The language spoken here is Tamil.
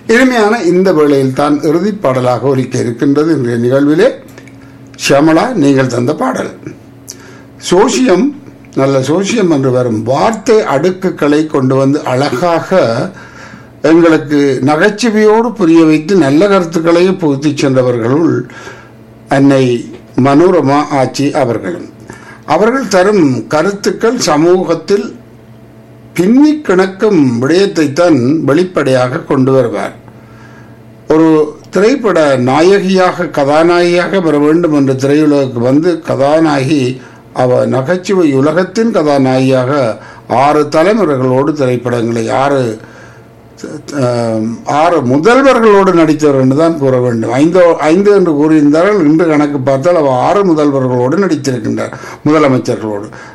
இனிமையான இந்த வேளையில் தான் இறுதிப் பாடலாக ஒலிக்க இருக்கின்றது இன்றைய நிகழ்விலே ஷியாமளா நீங்கள் தந்த பாடல் சோசியம் நல்ல சோசியம் என்று வரும் வார்த்தை அடுக்குகளை கொண்டு வந்து அழகாக எங்களுக்கு நகைச்சுவையோடு புரிய வைத்து நல்ல கருத்துக்களையும் புகுத்தி சென்றவர்களுள் அன்னை மனோரமா ஆச்சி அவர்களும் அவர்கள் தரும் கருத்துக்கள் சமூகத்தில் பின்னி கிணக்கும் விடயத்தைத்தான் வெளிப்படையாக கொண்டு வருவார் ஒரு திரைப்பட நாயகியாக கதாநாயகியாக வர வேண்டும் என்ற திரையுலகுக்கு வந்து கதாநாயகி அவ நகைச்சுவை உலகத்தின் கதாநாயகியாக ஆறு தலைமுறைகளோடு திரைப்படங்களை ஆறு அஹ், ஆறு முதல்வர்களோடு நடித்தவர் என்று தான் கூற வேண்டும் ஐந்து ஐந்து என்று கூறியிருந்தார்கள் இன்று கணக்கு பார்த்தால் அவர் ஆறு முதல்வர்களோடு நடித்திருக்கின்றார் முதலமைச்சர்களோடு